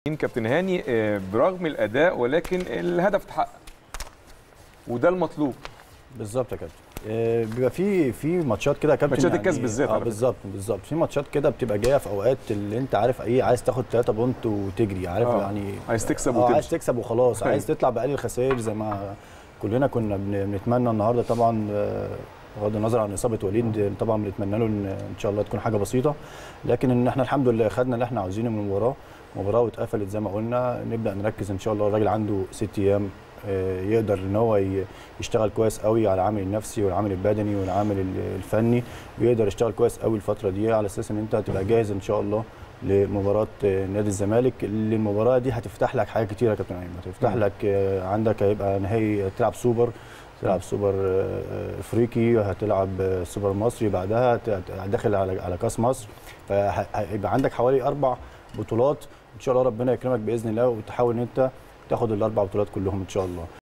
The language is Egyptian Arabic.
كابتن هاني آه، برغم الاداء ولكن الهدف اتحقق وده المطلوب بالظبط يا كابتن آه، بيبقى في في ماتشات كده يا كابتن ماتشات الكاس بالذات اه على فكرة. بالظبط بالظبط في ماتشات كده بتبقى جايه في اوقات اللي انت عارف ايه عايز تاخد 3 بونت وتجري عارف آه، يعني عايز تكسب اه عايز وتمشي تكسب وخلاص أيوة. عايز تطلع باقل الخسائر زي ما كلنا كنا بن- بنتمنى النهارده طبعا آه، بغض النظر عن اصابه وليد طبعا بنتمنى له ان ان شاء الله تكون حاجه بسيطه لكن ان احنا الحمد لله خدنا اللي احنا عاوزينه من المباراه مباراه واتقفلت زي ما قلنا نبدا نركز ان شاء الله الراجل عنده ست ايام آه، يقدر ان هو ي- يشتغل كويس قوي على العامل النفسي والعامل البدني والعامل ال- الفني ويقدر يشتغل كويس قوي الفتره دي على اساس ان انت تبقى جاهز ان شاء الله لمباراه آه، نادي الزمالك اللي المباراه دي هتفتح لك حاجات كتيره يا كابتن ايمن هتفتح مم. لك آه، عندك هيبقى نهائي تلعب سوبر تلعب سوبر آه، آه، افريقي هتلعب آه، سوبر مصري بعدها هت- داخل على على كاس مصر فهيبقى عندك حوالي اربع بطولات ان شاء الله ربنا يكرمك باذن الله وتحاول ان انت تاخد الاربع بطولات كلهم ان شاء الله